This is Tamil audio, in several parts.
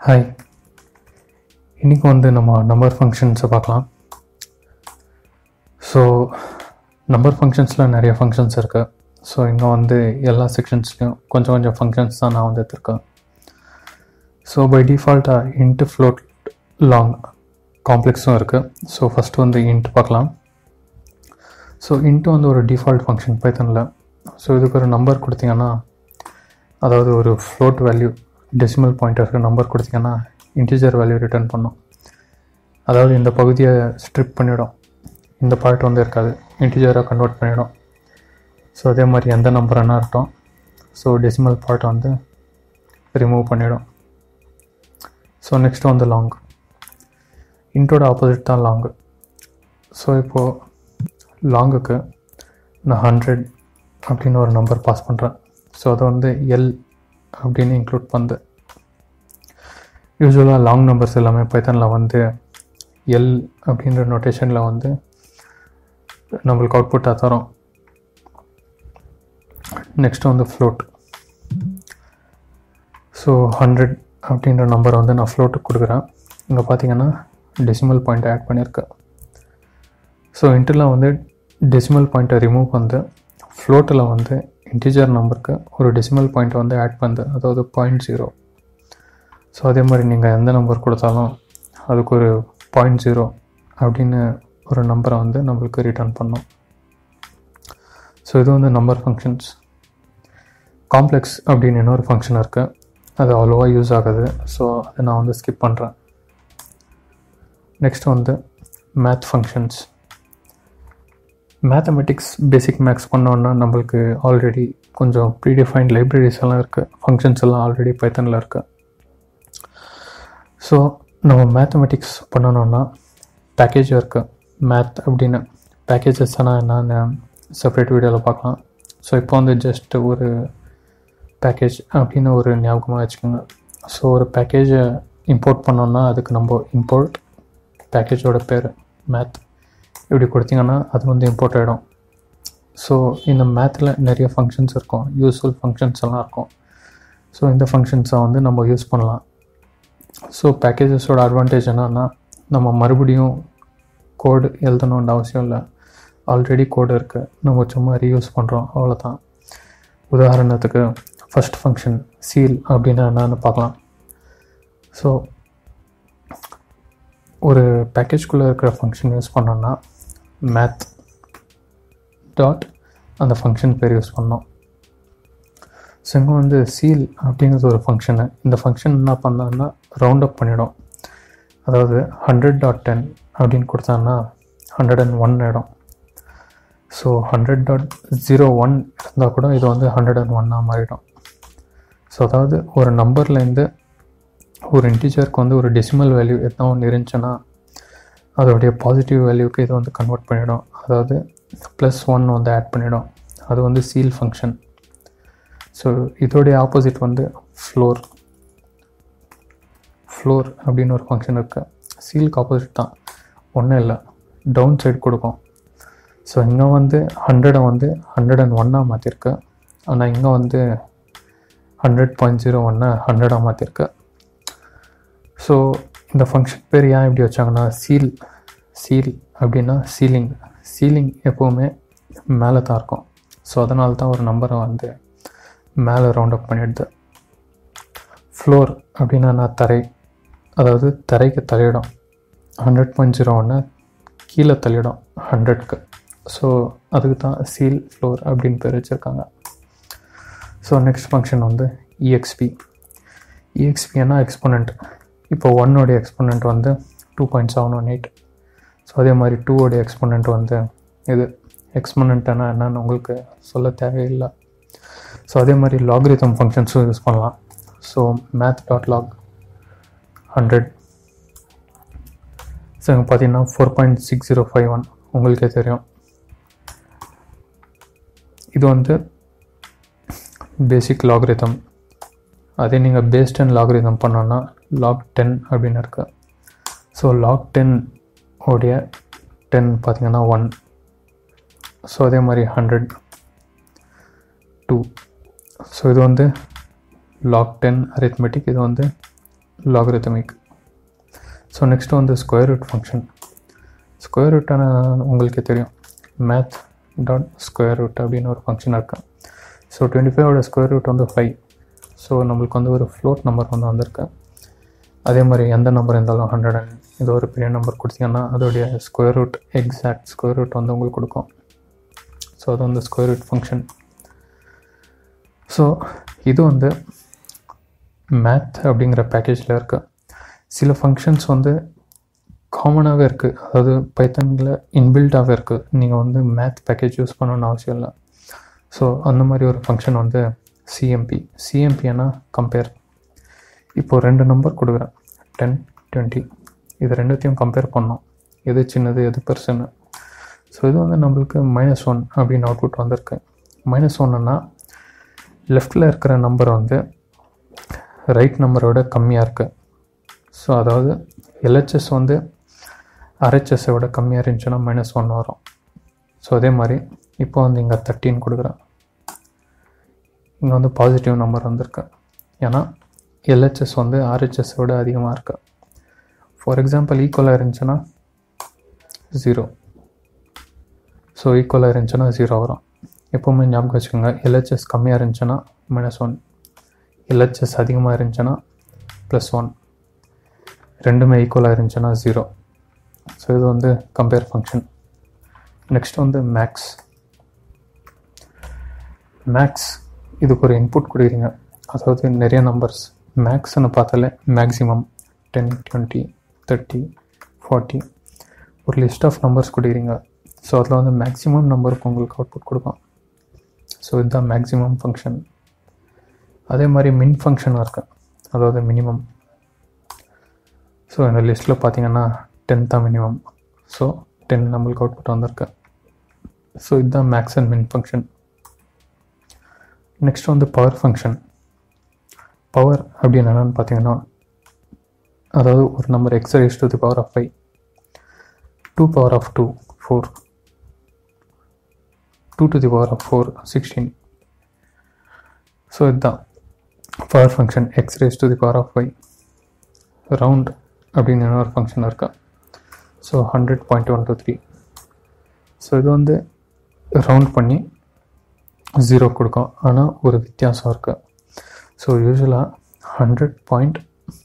ஹாய் இன்றைக்கி வந்து நம்ம நம்பர் ஃபங்க்ஷன்ஸை பார்க்கலாம் ஸோ நம்பர் ஃபங்க்ஷன்ஸில் நிறைய ஃபங்க்ஷன்ஸ் இருக்குது ஸோ இங்கே வந்து எல்லா செக்ஷன்ஸ்லையும் கொஞ்சம் கொஞ்சம் ஃபங்க்ஷன்ஸ் தான் நான் வந்து எடுத்திருக்கேன் ஸோ பை டிஃபால்ட்டாக இன்ட்டு ஃப்ளோட் லாங் காம்ப்ளெக்ஸும் இருக்குது ஸோ ஃபஸ்ட்டு வந்து இன்ட் பார்க்கலாம் ஸோ இன்ட்டு வந்து ஒரு டிஃபால்ட் ஃபங்க்ஷன் பைத்தனில் ஸோ இதுக்கு ஒரு நம்பர் கொடுத்தீங்கன்னா அதாவது ஒரு ஃப்ளோட் வேல்யூ டெசிமல் பாயிண்டருக்கு நம்பர் கொடுத்தீங்கன்னா இன்டிஜர் வேல்யூ ரிட்டர்ன் பண்ணும் அதாவது இந்த பகுதியை ஸ்ட்ரிப் பண்ணிடும் இந்த பார்ட் வந்து இருக்காது இன்டிஜராக கன்வெர்ட் பண்ணிடும் ஸோ அதே மாதிரி எந்த நம்பர்னா இருக்கட்டும் ஸோ டெசிமல் பார்ட் வந்து ரிமூவ் பண்ணிடும் ஸோ நெக்ஸ்ட் வந்து லாங் இன்ட்டோட ஆப்போசிட் தான் லாங்கு ஸோ இப்போது லாங்குக்கு நான் ஹண்ட்ரட் அப்படின்னு ஒரு நம்பர் பாஸ் பண்ணுறேன் ஸோ அதை வந்து எல் அப்படின்னு இன்க்ளூட் பண்ணுது யூஸ்வலாக லாங் நம்பர்ஸ் எல்லாமே பைத்தனில் வந்து எல் அப்படின்ற நோட்டேஷனில் வந்து நம்மளுக்கு அவுட்புட்டாக தரும் நெக்ஸ்ட் வந்து ஃப்ளோட் ஸோ ஹண்ட்ரட் அப்படின்ற நம்பரை வந்து நான் ஃப்ளோட்டுக்கு கொடுக்குறேன் இங்கே பார்த்தீங்கன்னா டெசிமல் பாயிண்ட் ஆட் பண்ணியிருக்கேன் ஸோ இன்டரில் வந்து டெசிமல் பாயிண்ட்டை ரிமூவ் வந்து ஃப்ளோட்டில் வந்து இன்டிஜர் நம்பருக்கு ஒரு டெசிமல் பாயிண்ட்டை வந்து ஆட் பண்ணுது அதாவது பாயிண்ட் ஜீரோ ஸோ அதே மாதிரி நீங்கள் எந்த நம்பர் கொடுத்தாலும் அதுக்கு ஒரு பாயிண்ட் ஜீரோ அப்படின்னு ஒரு நம்பரை வந்து நம்மளுக்கு ரிட்டர்ன் பண்ணும் ஸோ இது வந்து நம்பர் ஃபங்க்ஷன்ஸ் காம்ப்ளெக்ஸ் அப்படின்னு இன்னொரு ஃபங்க்ஷன் இருக்குது அது அவ்வளோவா யூஸ் ஆகுது ஸோ அதை நான் வந்து ஸ்கிப் பண்ணுறேன் நெக்ஸ்ட் வந்து math functions mathematics basic maths பண்ணோன்னா நம்மளுக்கு ஆல்ரெடி கொஞ்சம் ப்ரீடிஃபைன்ட் லைப்ரரிஸ் எல்லாம் இருக்குது ஃபங்க்ஷன்ஸ் எல்லாம் ஆல்ரெடி பைத்தனில் இருக்குது ஸோ நம்ம மேத்தமெட்டிக்ஸ் பண்ணணுன்னா பேக்கேஜ் இருக்குது மேத் அப்படின்னு பேக்கேஜஸ் எல்லாம் என்னென்னு செப்பரேட் வீடியோவில் பார்க்கலாம் ஸோ இப்போ வந்து ஜஸ்ட் ஒரு பேக்கேஜ் அப்படின்னு ஒரு ஞாபகமாக வச்சுக்கோங்க ஸோ ஒரு பேக்கேஜை இம்போர்ட் பண்ணோன்னா அதுக்கு நம்ம இம்போர்ட் பேக்கேஜோட பேர் மேத் இப்படி கொடுத்தீங்கன்னா அது வந்து இம்போர்ட் ஆகிடும் ஸோ இந்த மேத்தில் நிறைய ஃபங்க்ஷன்ஸ் இருக்கும் யூஸ்ஃபுல் ஃபங்க்ஷன்ஸ் எல்லாம் இருக்கும் ஸோ இந்த ஃபங்க்ஷன்ஸை வந்து நம்ம யூஸ் பண்ணலாம் ஸோ பேக்கேஜஸோட அட்வான்டேஜ் என்னன்னா நம்ம மறுபடியும் கோடு எழுதணுன்ற அவசியம் இல்லை ஆல்ரெடி கோடு இருக்குது நம்ம சும்மா ரீயூஸ் பண்ணுறோம் அவ்வளோதான் உதாரணத்துக்கு ஃபஸ்ட் ஃபங்க்ஷன் சீல் அப்படின்னா என்னன்னு பார்க்கலாம் ஸோ ஒரு பேக்கேஜ்குள்ளே இருக்கிற ஃபங்க்ஷன் யூஸ் பண்ணோன்னா மேத் டாட் அந்த ஃபங்க்ஷன் பேர் யூஸ் பண்ணோம் ஸோ இங்கே வந்து சீல் அப்படிங்கிறது ஒரு ஃபங்க்ஷனு இந்த ஃபங்க்ஷன் என்ன பண்ணான்னா ரவுண்ட் அப் பண்ணிடும் அதாவது ஹண்ட்ரட் டாட் டென் அப்படின்னு கொடுத்தான்னா ஹண்ட்ரட் அண்ட் ஒன் ஆகிடும் so hundred dot zero one இருந்தால் கூட இது வந்து ஹண்ட்ரட் அண்ட் ஒன்னாக மாறிடும் ஸோ அதாவது ஒரு நம்பர்லேருந்து ஒரு இன்டீஜருக்கு வந்து ஒரு டெசிமல் வேல்யூ எத்தனை ஒன்று இருந்துச்சுன்னா அதோடைய பாசிட்டிவ் வேல்யூக்கு இது வந்து கன்வெர்ட் பண்ணிடும் அதாவது ப்ளஸ் ஒன் வந்து ஆட் பண்ணிடும் அது வந்து சீல் ஃபங்க்ஷன் ஸோ இதோடைய ஆப்போசிட் வந்து ஃப்ளோர் ஃப்ளோர் அப்படின்னு ஒரு ஃபங்க்ஷன் இருக்குது சீலுக்கு ஆப்போசிட் தான் ஒன்றும் இல்லை டவுன் சைடு கொடுக்கும் ஸோ இங்கே வந்து ஹண்ட்ரடை வந்து ஹண்ட்ரட் அண்ட் ஒன்னாக மாற்றிருக்கு ஆனால் இங்கே வந்து ஹண்ட்ரட் பாயிண்ட் ஜீரோ ஒன்னை ஹண்ட்ரடாக மாற்றிருக்கு ஸோ இந்த ஃபங்க்ஷன் பேர் ஏன் இப்படி வச்சாங்கன்னா சீல் சீல் அப்படின்னா சீலிங் சீலிங் எப்போவுமே மேலே தான் இருக்கும் ஸோ அதனால தான் ஒரு நம்பரை வந்து மேலே ரவுண்ட் அப் பண்ணிடுது ஃப்ளோர் அப்படின்னா நான் தரை அதாவது தரைக்கு தள்ளிடும் ஹண்ட்ரட் பாயிண்ட் ஜீரோ ஒன்று கீழே தள்ளிடும் ஹண்ட்ரட்க்கு ஸோ அதுக்கு தான் சீல் ஃப்ளோர் அப்படின்னு பேர் வச்சுருக்காங்க ஸோ நெக்ஸ்ட் ஃபங்க்ஷன் வந்து இஎக்ஸ்பி இஎக்ஸ்பின்னா எக்ஸ்போனண்ட் இப்போ ஒன்னோடைய எக்ஸ்போனண்ட் வந்து two point seven one eight so அதே மாதிரி டூவோடைய எக்ஸ்போனண்ட் வந்து இது எக்ஸ்போனண்ட்னா என்னன்னு உங்களுக்கு சொல்ல தேவையில்லை ஸோ அதே மாதிரி லாக்ரிதம் ஃபங்க்ஷன்ஸும் யூஸ் பண்ணலாம் so math dot log hundred so இங்கே பார்த்தீங்கன்னா four point six zero five one உங்களுக்கே தெரியும் இது வந்து பேசிக் லாக்ரிதம் அதே நீங்கள் பேஸ் டென் லாக்ரிதம் பண்ணோன்னா லாக் டென் அப்படின்னு இருக்கு ஸோ லாக் டென் உடைய டென் பார்த்தீங்கன்னா ஒன் ஸோ அதே மாதிரி ஹண்ட்ரட் டூ ஸோ இது வந்து லாக் டென் அரித்மெட்டிக் இது வந்து லாகரிதமிக் ஸோ நெக்ஸ்ட் வந்து ஸ்கொயர் ரூட் ஃபங்க்ஷன் ஸ்கொயர் ரூட்டான உங்களுக்கே தெரியும் மேத் டாட் ஸ்கொயர் ரூட் அப்படின்னு ஒரு ஃபங்க்ஷன் இருக்கு ஸோ டுவெண்ட்டி ஃபைவோட ஸ்கொயர் ரூட் வந்து ஃபைவ் ஸோ நம்மளுக்கு வந்து ஒரு ஃப்ளோட் நம்பர் வந்து வந்திருக்கு அதே மாதிரி எந்த நம்பர் இருந்தாலும் ஹண்ட்ரட் அண்ட் இது ஒரு பெரிய நம்பர் கொடுத்தீங்கன்னா அதோடைய square root exact square root வந்து உங்களுக்கு கொடுக்கும் ஸோ அது வந்து ஸ்கொயர் ரூட் ஃபங்க்ஷன் ஸோ இது வந்து மேத் அப்படிங்கிற பேக்கேஜில் இருக்குது சில ஃபங்க்ஷன்ஸ் வந்து காமனாகவே இருக்குது அதாவது பைத்தனில் இன்பில்டாகவே இருக்குது நீங்கள் வந்து மேத் பேக்கேஜ் யூஸ் பண்ணணும்னு அவசியம் இல்லை ஸோ அந்த மாதிரி ஒரு ஃபங்க்ஷன் வந்து சிஎம்பி சிஎம்பினா கம்பேர் இப்போது ரெண்டு நம்பர் கொடுக்குறேன் டென் டுவெண்ட்டி இது ரெண்டுத்தையும் கம்பேர் பண்ணோம் எது சின்னது எது பெருசுன்னு ஸோ இது வந்து நம்மளுக்கு மைனஸ் ஒன் அப்படின்னு அவுட்புட் வந்திருக்கு மைனஸ் ஒன்னுன்னா லெஃப்டில் இருக்கிற நம்பர் வந்து ரைட் நம்பரோட கம்மியாக இருக்குது ஸோ அதாவது எல்ஹெச்எஸ் வந்து ஆர்ஹெச்எஸை விட கம்மியாக இருந்துச்சுன்னா மைனஸ் ஒன் வரும் ஸோ அதே மாதிரி இப்போ வந்து இங்கே தேர்ட்டின் கொடுக்குறேன் இங்கே வந்து பாசிட்டிவ் நம்பர் வந்திருக்கு ஏன்னா எல்ஹெச்எஸ் வந்து ஆர்ஹெச்எஸை விட அதிகமாக இருக்கு ஃபார் எக்ஸாம்பிள் ஈக்குவலாக இருந்துச்சுன்னா ஜீரோ ஸோ ஈக்குவலாக இருந்துச்சுன்னா ஜீரோ வரும் எப்போவுமே ஞாபகம் வச்சுக்கோங்க எல்ஹெச்எஸ் கம்மியாக இருந்துச்சுன்னா மைனஸ் ஒன் எல்ஹெச்எஸ் அதிகமாக இருந்துச்சுன்னா ப்ளஸ் ஒன் ரெண்டுமே ஈக்குவலாக இருந்துச்சுன்னா ஜீரோ ஸோ இது வந்து கம்பேர் ஃபங்க்ஷன் நெக்ஸ்ட் வந்து மேக்ஸ் மேக்ஸ் இதுக்கு ஒரு இன்புட் கொடுக்குறீங்க அதாவது நிறைய நம்பர்ஸ் மேக்ஸ்னு பார்த்தாலே maximum ten twenty thirty forty ஒரு லிஸ்ட் ஆஃப் நம்பர்ஸ் கொடுக்குறீங்க ஸோ அதில் வந்து மேக்ஸிமம் நம்பருக்கு உங்களுக்கு அவுட்புட் கொடுக்கும் ஸோ இதுதான் மேக்ஸிமம் ஃபங்க்ஷன் அதே மாதிரி மின் ஃபங்க்ஷனும் இருக்கு அதாவது மினிமம் ஸோ இந்த லிஸ்ட்டில் பார்த்தீங்கன்னா டென் தான் மினிமம் ஸோ டென் நம்மளுக்கு அவுட்புட் வந்திருக்கு ஸோ இதுதான் max and min function next வந்து பவர் ஃபங்க்ஷன் பவர் அப்படின்னு என்னென்னு பார்த்தீங்கன்னா அதாவது ஒரு number X raise to the power of five two power of two four two to the power of four sixteen so இதுதான் power function X raise to the power of five round அப்படின்னு இன்னொரு ஃபங்க்ஷன் இருக்கா so hundred point one two three so இது வந்து ரவுண்ட் பண்ணி ஜீரோ கொடுக்கும் ஆனால் ஒரு வித்தியாசம் இருக்குது ஸோ யூஸ்வலாக ஹண்ட்ரட் பாயிண்ட்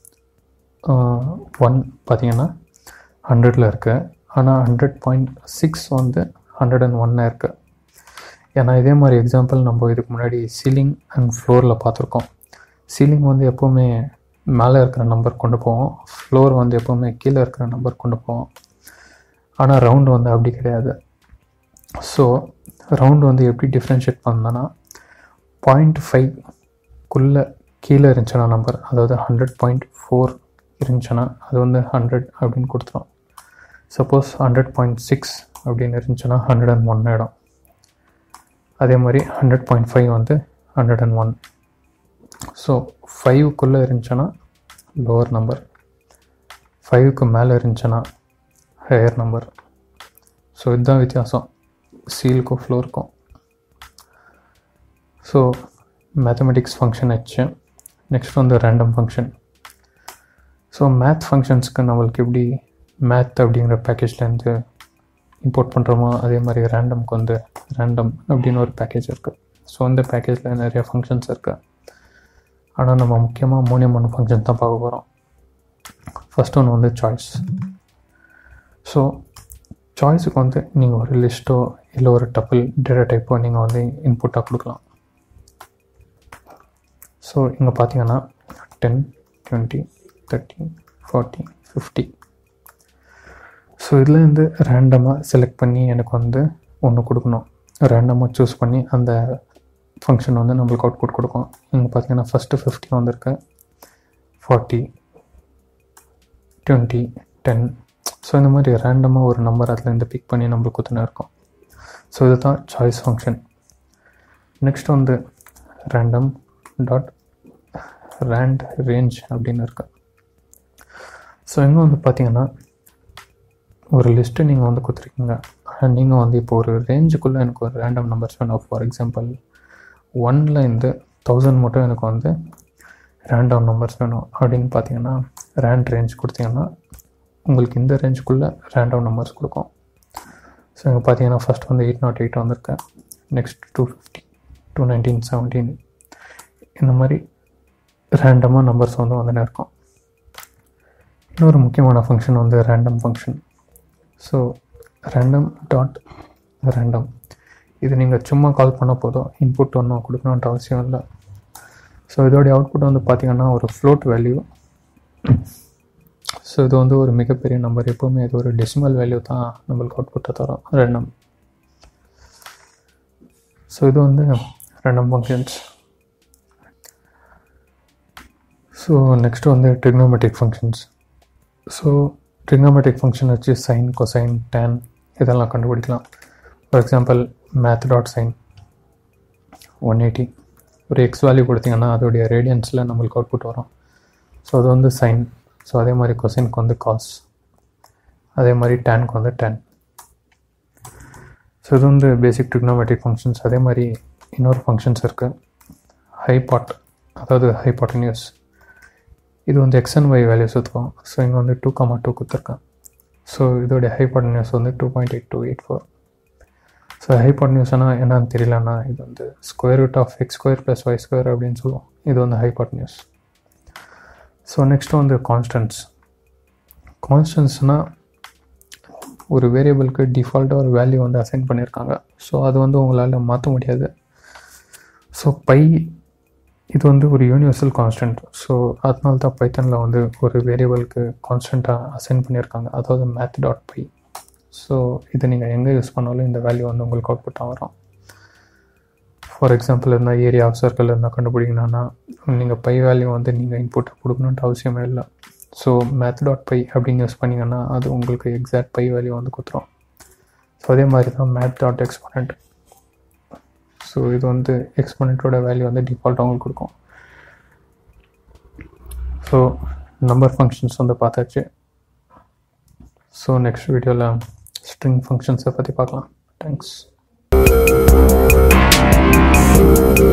ஒன் பார்த்தீங்கன்னா ஹண்ட்ரடில் இருக்கு ஆனால் ஹண்ட்ரட் பாயிண்ட் சிக்ஸ் வந்து ஹண்ட்ரட் அண்ட் ஒன்னாக இருக்குது ஏன்னா இதே மாதிரி எக்ஸாம்பிள் நம்ம இதுக்கு முன்னாடி சீலிங் அண்ட் ஃப்ளோரில் பார்த்துருக்கோம் சீலிங் வந்து எப்போவுமே மேலே இருக்கிற நம்பர் கொண்டு போவோம் ஃப்ளோர் வந்து எப்போவுமே கீழே இருக்கிற நம்பர் கொண்டு போவோம் ஆனால் ரவுண்டு வந்து அப்படி கிடையாது ஸோ ரவுண்டு வந்து எப்படி டிஃப்ரென்ஷியேட் பண்ணோன்னா பாயிண்ட் ஃபைவ்க்குள்ளே கீழே இருந்துச்சுன்னா நம்பர் அதாவது ஹண்ட்ரட் பாயிண்ட் ஃபோர் இருந்துச்சுன்னா அது வந்து ஹண்ட்ரட் அப்படின்னு கொடுத்துரும் சப்போஸ் ஹண்ட்ரட் பாயிண்ட் சிக்ஸ் அப்படின்னு இருந்துச்சுன்னா ஹண்ட்ரட் அண்ட் ஒன் ஆகிடும் அதே மாதிரி ஹண்ட்ரட் பாயிண்ட் ஃபைவ் வந்து ஹண்ட்ரட் அண்ட் ஒன் ஸோ ஃபைவுக்குள்ளே இருந்துச்சுன்னா லோவர் நம்பர் ஃபைவுக்கு மேலே இருந்துச்சுன்னா ஹையர் நம்பர் ஸோ இதுதான் வித்தியாசம் சீலுக்கும் ஃப்ளோருக்கும் ஸோ மேத்தமெட்டிக்ஸ் ஃபங்க்ஷன் ஆச்சு நெக்ஸ்ட் வந்து ரேண்டம் ஃபங்க்ஷன் ஸோ மேத் ஃபங்க்ஷன்ஸ்க்கு நம்மளுக்கு எப்படி மேத் அப்படிங்கிற பேக்கேஜ்லேருந்து இம்போர்ட் பண்ணுறோமோ அதே மாதிரி ரேண்டம்க்கு வந்து ரேண்டம் அப்படின்னு ஒரு பேக்கேஜ் இருக்குது ஸோ இந்த பேக்கேஜில் நிறைய ஃபங்க்ஷன்ஸ் இருக்குது ஆனால் நம்ம முக்கியமாக மூணே மூணு ஃபங்க்ஷன் தான் பார்க்க போகிறோம் ஃபஸ்ட் ஒன்று வந்து சாய்ஸ் ஸோ சாய்ஸுக்கு வந்து நீங்கள் ஒரு லிஸ்ட்டோ இல்லை ஒரு டப்பிள் டேட்டா டைப்போ நீங்கள் வந்து இன்புட்டாக கொடுக்கலாம் ஸோ இங்கே பார்த்தீங்கன்னா ten twenty thirty forty fifty so இதுலேருந்து ரேண்டமாக செலக்ட் பண்ணி எனக்கு வந்து ஒன்று கொடுக்கணும் ரேண்டமாக சூஸ் பண்ணி அந்த ஃபங்க்ஷன் வந்து நம்மளுக்கு அவுட்புட் கொடுக்கும் இங்கே பார்த்தீங்கன்னா ஃபஸ்ட்டு ஃபிஃப்டி வந்திருக்கு ஃபார்ட்டி டுவெண்ட்டி டென் ஸோ இந்த மாதிரி ரேண்டமாக ஒரு நம்பர் அதுலேருந்து பிக் பண்ணி நம்மளுக்கு குத்துனா இருக்கும் ஸோ இதுதான் சாய்ஸ் ஃபங்க்ஷன் நெக்ஸ்ட் வந்து ரேண்டம் டாட் ரேண்ட் ரேஞ்ச் அப்படின்னு இருக்கு ஸோ இங்கே வந்து பார்த்தீங்கன்னா ஒரு லிஸ்ட்டு நீங்கள் வந்து கொடுத்துருக்கீங்க ஆனால் நீங்கள் வந்து இப்போ ஒரு ரேஞ்சுக்குள்ளே எனக்கு ஒரு ரேண்டம் நம்பர்ஸ் வேணும் ஃபார் எக்ஸாம்பிள் ஒன்ல இருந்து தௌசண்ட் மட்டும் எனக்கு வந்து ரேண்டம் நம்பர்ஸ் வேணும் அப்படின்னு பார்த்தீங்கன்னா ரேண்ட் ரேஞ்ச் கொடுத்தீங்கன்னா உங்களுக்கு இந்த ரேஞ்சுக்குள்ளே ரேண்டம் நம்பர்ஸ் கொடுக்கும் ஸோ இங்கே பார்த்தீங்கன்னா ஃபஸ்ட் வந்து எயிட் நாட் எயிட் வந்திருக்கேன் next two fifty two nineteen seventeen இந்த மாதிரி ரேண்டமாக நம்பர்ஸ் வந்து வந்துன்னு இருக்கும் இன்னொரு முக்கியமான ஃபங்க்ஷன் வந்து random function so random dot random இது நீங்கள் சும்மா கால் பண்ண போதும் இன்புட் ஒன்றும் கொடுக்கணுன்ற அவசியம் இல்லை ஸோ இதோடைய அவுட்புட் வந்து பார்த்திங்கன்னா ஒரு ஃப்ளோட் வேல்யூ ஸோ இது வந்து ஒரு மிகப்பெரிய நம்பர் எப்போவுமே இது ஒரு டெசிமல் வேல்யூ தான் நம்மளுக்கு அவுட்புட்டை தரும் ரெண்டம் ஸோ இது வந்து ரெண்டம் ஃபங்க்ஷன்ஸ் ஸோ நெக்ஸ்ட் வந்து trigonometric functions so trigonometric function வச்சு சைன் கொசைன் டேன் இதெல்லாம் கண்டுபிடிக்கலாம் for example math dot sine one eighty ஒரு எக்ஸ் வேல்யூ கொடுத்தீங்கன்னா அதோடைய ரேடியன்ஸில் நம்மளுக்கு அவுட்புட் வரும் ஸோ அது வந்து சைன் ஸோ அதே மாதிரி கொசைனுக்கு வந்து காஸ் அதே மாதிரி டேனுக்கு வந்து டேன் ஸோ இது வந்து பேசிக் ட்ரிக்னோமெட்ரிக் ஃபங்க்ஷன்ஸ் அதே மாதிரி இன்னொரு ஃபங்க்ஷன்ஸ் இருக்குது ஹைபாட் அதாவது ஹைபாட்டனியூஸ் இது வந்து எக்ஸ் அண்ட் ஒய் வேல்யூஸ் இருக்கும் ஸோ இங்கே வந்து டூ கமா டூ கொடுத்துருக்கேன் ஸோ இதோடைய ஹைபாட்டனியூஸ் வந்து two point eight two eight four so ஹைபாட்டனியூஸ்னால் என்னன்னு தெரியலன்னா இது வந்து square root of X square plus Y square அப்படின்னு சொல்லுவோம் இது வந்து ஹைபாட்டனியூஸ் ஸோ நெக்ஸ்ட் வந்து கான்ஸ்டன்ஸ் கான்ஸ்டன்ஸ்னால் ஒரு வேரியபிளுக்கு டிஃபால்ட்டாக ஒரு வேல்யூ வந்து அசைன் பண்ணியிருக்காங்க ஸோ அது வந்து உங்களால் மாற்ற முடியாது ஸோ பை இது வந்து ஒரு யூனிவர்சல் கான்ஸ்டன்ட் ஸோ அதனால தான் பைத்தனில் வந்து ஒரு வேரியபிளுக்கு கான்ஸ்டண்ட்டாக அசைன் பண்ணியிருக்காங்க அதாவது மேத் டாட் பை ஸோ இதை நீங்கள் எங்கே யூஸ் பண்ணாலும் இந்த வேல்யூ வந்து உங்களுக்கு அவுட்புட்டாக வரும் ஃபார் எக்ஸாம்பிள் இருந்தால் ஏரியா ஆஃப் சர்க்கிள் இருந்தால் கண்டுபிடிக்கணும்னா நீங்கள் பை வேல்யூ வந்து நீங்கள் இன்புட் கொடுக்கணுன்ட்டு அவசியமே இல்லை ஸோ மேத் டாட் பை அப்படின்னு யூஸ் பண்ணிங்கன்னா அது உங்களுக்கு எக்ஸாக்ட் பை வேல்யூ வந்து கொடுத்துரும் ஸோ அதே மாதிரி தான் மேத் டாட் எக்ஸ்பனண்ட் ஸோ இது வந்து எக்ஸ்பனண்ட்டோட வேல்யூ வந்து டிஃபால்ட்டாக உங்களுக்கு கொடுக்கும் ஸோ நம்பர் ஃபங்க்ஷன்ஸ் வந்து பார்த்தாச்சு ஸோ நெக்ஸ்ட் வீடியோவில் ஸ்ட்ரிங் ஃபங்க்ஷன்ஸை பற்றி பார்க்கலாம் தேங்க்ஸ்